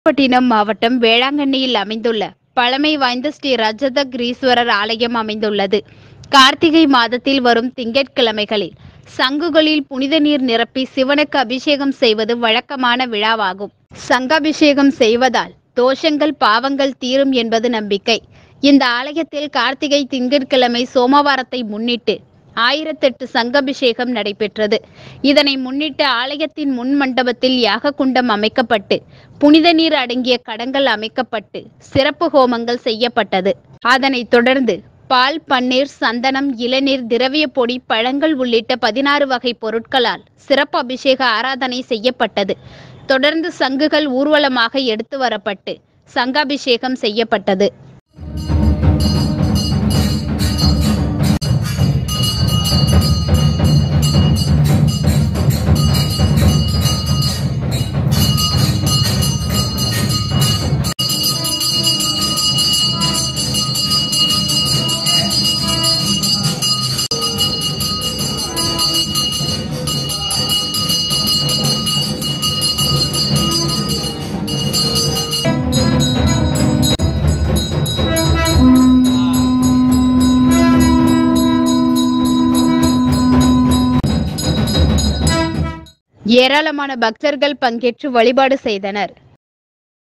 நாகப்பட்டினம் மாவட்டம் வேளாங்கண்ணியில் அமைந்துள்ள பழமை வாய்ந்த ஸ்ரீ ரஜதகிரீஸ்வரர் ஆலயம் அமைந்துள்ளது கார்த்திகை மாதத்தில் வரும் திங்கட்கிழமைகளில் சங்குகளில் புனித நீர் நிரப்பி சிவனுக்கு அபிஷேகம் செய்வது வழக்கமான விழாவாகும் சங்காபிஷேகம் செய்வதால் தோஷங்கள் பாவங்கள் தீரும் என்பது நம்பிக்கை இந்த ஆலயத்தில் கார்த்திகை திங்கட்கிழமை சோமவாரத்தை முன்னிட்டு ஆயிரத்தெட்டு சங்கபிஷேகம் நடைபெற்றது இதனை முன்னிட்டு ஆலயத்தின் முன் மண்டபத்தில் யாக குண்டம் அமைக்கப்பட்டு புனித நீர் அடங்கிய கடங்கள் அமைக்கப்பட்டு சிறப்பு ஹோமங்கள் செய்யப்பட்டது அதனைத் தொடர்ந்து பால் பன்னீர் சந்தனம் இளநீர் திரவிய பொடி பழங்கள் உள்ளிட்ட பதினாறு வகை பொருட்களால் சிறப்பு அபிஷேக ஆராதனை செய்யப்பட்டது தொடர்ந்து சங்குகள் ஊர்வலமாக எடுத்து வரப்பட்டு சங்காபிஷேகம் செய்யப்பட்டது ஏராளமான பக்தர்கள் பங்கேற்று வழிபாடு செய்தனர்